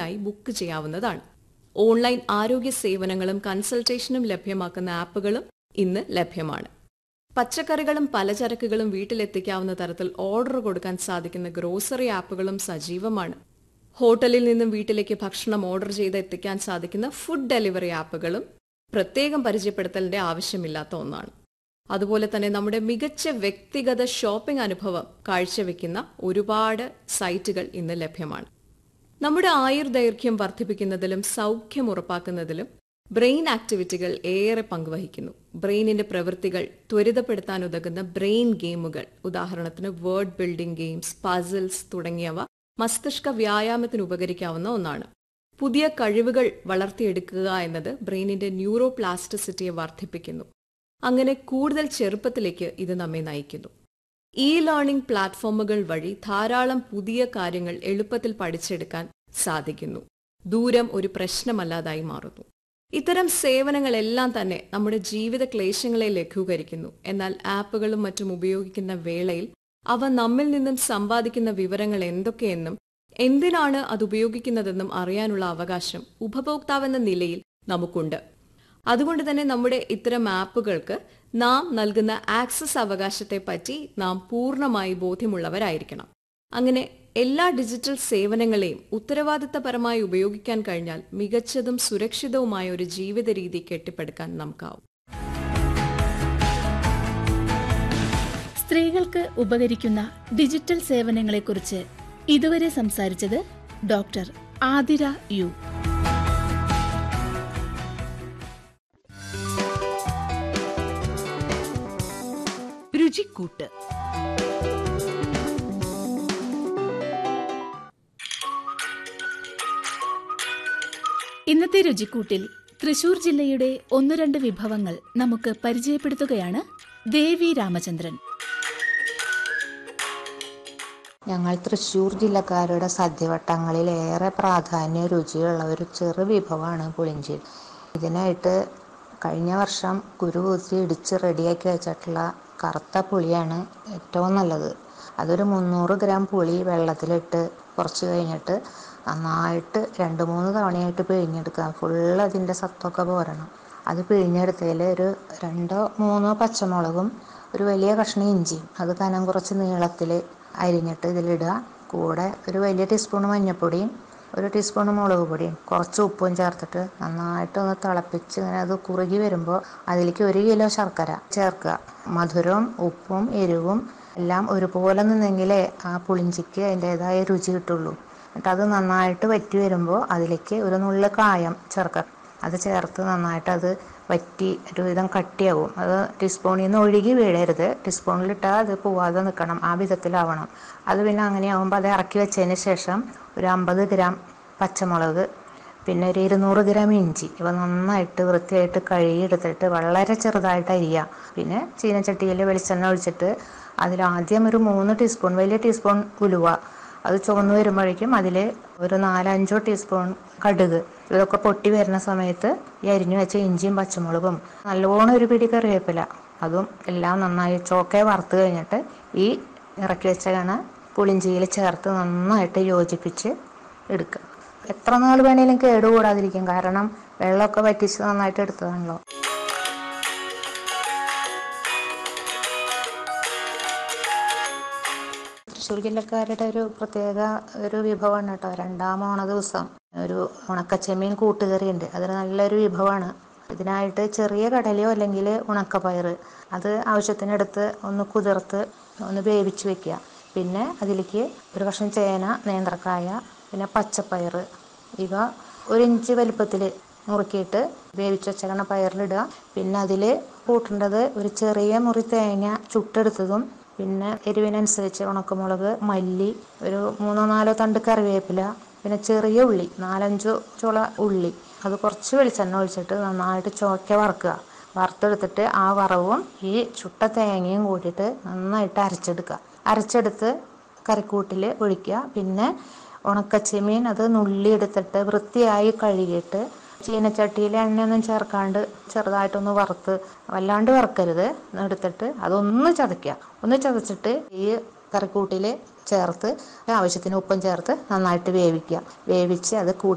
ഓൺലൈനായി ബുക്ക് ചെയ്യാവുന്നതാണ് ഓൺലൈൻ ആരോഗ്യ സേവനങ്ങളും കൺസൾട്ടേഷനും ലഭ്യമാക്കുന്ന ആപ്പുകളും ഇന്ന് ലഭ്യമാണ് പച്ചക്കറികളും പലചരക്കുകളും വീട്ടിലെത്തിക്കാവുന്ന തരത്തിൽ ഓർഡർ കൊടുക്കാൻ സാധിക്കുന്ന ഗ്രോസറി ആപ്പുകളും സജീവമാണ് ഹോട്ടലിൽ നിന്നും വീട്ടിലേക്ക് ഭക്ഷണം ഓർഡർ ചെയ്ത് എത്തിക്കാൻ സാധിക്കുന്ന ഫുഡ് ഡെലിവറി ആപ്പുകളും പ്രത്യേകം പരിചയപ്പെടുത്തലിന്റെ ആവശ്യമില്ലാത്ത ഒന്നാണ് അതുപോലെ തന്നെ നമ്മുടെ മികച്ച വ്യക്തിഗത ഷോപ്പിംഗ് അനുഭവം കാഴ്ചവെക്കുന്ന ഒരുപാട് സൈറ്റുകൾ ഇന്ന് ലഭ്യമാണ് നമ്മുടെ ആയുർദൈർഘ്യം വർദ്ധിപ്പിക്കുന്നതിലും സൗഖ്യം ഉറപ്പാക്കുന്നതിലും ബ്രെയിൻ ആക്ടിവിറ്റികൾ ഏറെ പങ്കുവഹിക്കുന്നു ബ്രെയിനിന്റെ പ്രവൃത്തികൾ ത്വരിതപ്പെടുത്താൻ ഉതകുന്ന ബ്രെയിൻ ഗെയിമുകൾ ഉദാഹരണത്തിന് വേർഡ് ബിൽഡിംഗ് ഗെയിംസ് പസിൽസ് തുടങ്ങിയവ മസ്തിഷ്ക വ്യായാമത്തിന് ഉപകരിക്കാവുന്ന ഒന്നാണ് പുതിയ കഴിവുകൾ വളർത്തിയെടുക്കുക എന്നത് ബ്രെയിനിന്റെ ന്യൂറോ പ്ലാസ്റ്റിസിറ്റിയെ വർദ്ധിപ്പിക്കുന്നു അങ്ങനെ കൂടുതൽ ചെറുപ്പത്തിലേക്ക് ഇത് നമ്മെ നയിക്കുന്നു ഇ ലേണിംഗ് പ്ലാറ്റ്ഫോമുകൾ വഴി ധാരാളം പുതിയ കാര്യങ്ങൾ എളുപ്പത്തിൽ പഠിച്ചെടുക്കാൻ സാധിക്കുന്നു ദൂരം ഒരു പ്രശ്നമല്ലാതായി മാറുന്നു ഇത്തരം സേവനങ്ങളെല്ലാം തന്നെ നമ്മുടെ ജീവിത ക്ലേശങ്ങളെ ലഘൂകരിക്കുന്നു എന്നാൽ ആപ്പുകളും മറ്റും ഉപയോഗിക്കുന്ന വേളയിൽ അവ നമ്മിൽ നിന്നും സമ്പാദിക്കുന്ന വിവരങ്ങൾ എന്തൊക്കെയെന്നും എന്തിനാണ് അത് ഉപയോഗിക്കുന്നതെന്നും അറിയാനുള്ള അവകാശം ഉപഭോക്താവെന്ന നിലയിൽ നമുക്കുണ്ട് അതുകൊണ്ട് തന്നെ നമ്മുടെ ഇത്തരം ആപ്പുകൾക്ക് നാം നൽകുന്ന ആക്സസ് അവകാശത്തെപ്പറ്റി നാം പൂർണ്ണമായി ബോധ്യമുള്ളവരായിരിക്കണം അങ്ങനെ എല്ലാ ഡിജിറ്റൽ സേവനങ്ങളെയും ഉത്തരവാദിത്തപരമായി ഉപയോഗിക്കാൻ കഴിഞ്ഞാൽ മികച്ചതും സുരക്ഷിതവുമായ ഒരു ജീവിത രീതി കെട്ടിപ്പടുക്കാൻ നമുക്കാവും സ്ത്രീകൾക്ക് ഉപകരിക്കുന്ന ഡിജിറ്റൽ സേവനങ്ങളെക്കുറിച്ച് ഇതുവരെ സംസാരിച്ചത് ഡോക്ടർ ആതിര യു രുചിക്കൂട്ട് ഇന്നത്തെ രുചിക്കൂട്ടിൽ തൃശൂർ ജില്ലയുടെ ഒന്നു രണ്ട് വിഭവങ്ങൾ നമുക്ക് പരിചയപ്പെടുത്തുകയാണ് ദേവി രാമചന്ദ്രൻ ഞങ്ങൾ തൃശ്ശൂർ ജില്ലക്കാരുടെ സദ്യവട്ടങ്ങളിൽ ഏറെ പ്രാധാന്യ രുചിയുള്ള ഒരു ചെറു വിഭവമാണ് പുളിഞ്ചി ഇതിനായിട്ട് കഴിഞ്ഞ വർഷം കുരുകൂത്തി ഇടിച്ച് റെഡിയാക്കി വെച്ചിട്ടുള്ള കറുത്ത പുളിയാണ് ഏറ്റവും നല്ലത് അതൊരു മുന്നൂറ് ഗ്രാം പുളി വെള്ളത്തിലിട്ട് കുറച്ച് കഴിഞ്ഞിട്ട് നന്നായിട്ട് രണ്ട് മൂന്ന് തവണയായിട്ട് പിഴിഞ്ഞെടുക്കാം ഫുള്ള് അതിൻ്റെ സത്വമൊക്കെ പോരണം അത് പിഴിഞ്ഞെടുത്തതിൽ ഒരു രണ്ടോ മൂന്നോ പച്ചമുളകും ഒരു വലിയ കഷ്ണം ഇഞ്ചിയും അത് കനം കുറച്ച് നീളത്തിൽ അരിഞ്ഞിട്ട് ഇതിലിടുക കൂടെ ഒരു വലിയ ടീസ്പൂൺ മഞ്ഞൾപ്പൊടിയും ഒരു ടീസ്പൂൺ മുളക് പൊടിയും കുറച്ച് ഉപ്പും ചേർത്തിട്ട് നന്നായിട്ട് ഒന്ന് തിളപ്പിച്ച് ഇങ്ങനെ അത് കുറുകി വരുമ്പോൾ അതിലേക്ക് ഒരു കിലോ ശർക്കര ചേർക്കുക മധുരവും ഉപ്പും എരിവും എല്ലാം ഒരുപോലെ നിന്നെങ്കിലേ ആ പുളിഞ്ചിക്ക് അതിൻ്റെതായ രുചി കിട്ടുള്ളൂ എന്നിട്ട് അത് നന്നായിട്ട് വറ്റി വരുമ്പോൾ അതിലേക്ക് ഒരു നുള്ള് കായം ചേർക്കുക അത് ചേർത്ത് നന്നായിട്ട് അത് വറ്റി ഒരുവിധം കട്ടിയാവും അത് ടീസ്പൂണിൽ നിന്ന് ഒഴുകി വീഴരുത് ടീസ്പൂണിലിട്ടാൽ അത് പോവാതെ നിൽക്കണം ആ വിധത്തിലാവണം അത് പിന്നെ അങ്ങനെയാവുമ്പോൾ അത് ഇറക്കി വെച്ചതിന് ശേഷം ഒരു അമ്പത് ഗ്രാം പച്ചമുളക് പിന്നെ ഒരു ഇരുന്നൂറ് ഗ്രാം ഇഞ്ചി ഇവ നന്നായിട്ട് വൃത്തിയായിട്ട് കഴുകിയെടുത്തിട്ട് വളരെ ചെറുതായിട്ട് അരിയുക പിന്നെ ചീനച്ചട്ടിയിൽ വെളിച്ചെണ്ണ ഒഴിച്ചിട്ട് അതിൽ ആദ്യം ഒരു മൂന്ന് ടീസ്പൂൺ വലിയ ടീസ്പൂൺ ഉലുവ അത് ചുവന്ന് വരുമ്പോഴേക്കും അതിൽ ഒരു നാലഞ്ചോ ടീസ്പൂൺ കടുക് ഇതൊക്കെ പൊട്ടി വരുന്ന സമയത്ത് ഈ അരിഞ്ഞു വെച്ച ഇഞ്ചിയും പച്ചമുളകും നല്ലോണം ഒരു പിടി കറിവേപ്പില അതും എല്ലാം നന്നായി ചോക്കെ വറുത്ത് കഴിഞ്ഞിട്ട് ഈ ഇറക്കി വെച്ച കണ പുളിഞ്ചിയിൽ ചേർത്ത് നന്നായിട്ട് യോജിപ്പിച്ച് എടുക്കുക എത്ര നാൾ വേണേലും കേടുകൂടാതിരിക്കും കാരണം വെള്ളമൊക്കെ വറ്റിച്ച് നന്നായിട്ട് എടുത്തതാണല്ലോ തൃശ്ശൂർ ജില്ലക്കാരുടെ ഒരു പ്രത്യേക ഒരു വിഭവമാണ് കേട്ടോ രണ്ടാം ഓണ ദിവസം ഒരു ഉണക്കച്ചെമ്മീൻ കൂട്ടുകറിയുണ്ട് അതൊരു നല്ലൊരു വിഭവമാണ് ഇതിനായിട്ട് ചെറിയ കടലയോ അല്ലെങ്കിൽ ഉണക്കപ്പയർ അത് ആവശ്യത്തിനെടുത്ത് ഒന്ന് കുതിർത്ത് ഒന്ന് വേവിച്ച് വെക്കുക പിന്നെ അതിലേക്ക് ഒരു കഷ്ണം ചേന നേന്ത്രക്കായ പിന്നെ പച്ചപ്പയർ ഇവ ഒരു ഇഞ്ച് വലിപ്പത്തിൽ മുറുക്കിയിട്ട് വേവിച്ച് വെച്ചേക്കണ പയറിലിടുക പിന്നെ അതിൽ കൂട്ടേണ്ടത് ഒരു ചെറിയ മുറി തേങ്ങ ചുട്ടെടുത്തതും പിന്നെ എരിവിനനുസരിച്ച് ഉണക്കമുളക് മല്ലി ഒരു മൂന്നോ നാലോ തണ്ട് കറിവേപ്പില പിന്നെ ചെറിയ ഉള്ളി നാലഞ്ചോ ചുള ഉള്ളി അത് കുറച്ച് വെളിച്ചെണ്ണ ഒഴിച്ചിട്ട് നന്നായിട്ട് ചോക്ക വറുക്കുക വറുത്തെടുത്തിട്ട് ആ വറവും ഈ ചുട്ട തേങ്ങയും കൂട്ടിയിട്ട് നന്നായിട്ട് അരച്ചെടുക്കുക അരച്ചെടുത്ത് കറിക്കൂട്ടിൽ ഒഴിക്കുക പിന്നെ ഉണക്കച്ചെമ്മീൻ അത് നുള്ളി എടുത്തിട്ട് വൃത്തിയായി കഴുകിയിട്ട് ചീനച്ചട്ടിയിൽ എണ്ണയൊന്നും ചേർക്കാണ്ട് ചെറുതായിട്ടൊന്ന് വറുത്ത് വല്ലാണ്ട് വറുക്കരുത് എടുത്തിട്ട് അതൊന്ന് ചതയ്ക്കുക ഒന്ന് ചതച്ചിട്ട് ഈ കറിക്കൂട്ടിൽ ചേർത്ത് ആവശ്യത്തിന് ഉപ്പും ചേർത്ത് നന്നായിട്ട് വേവിക്കുക വേവിച്ച് അത് കൂട്ടി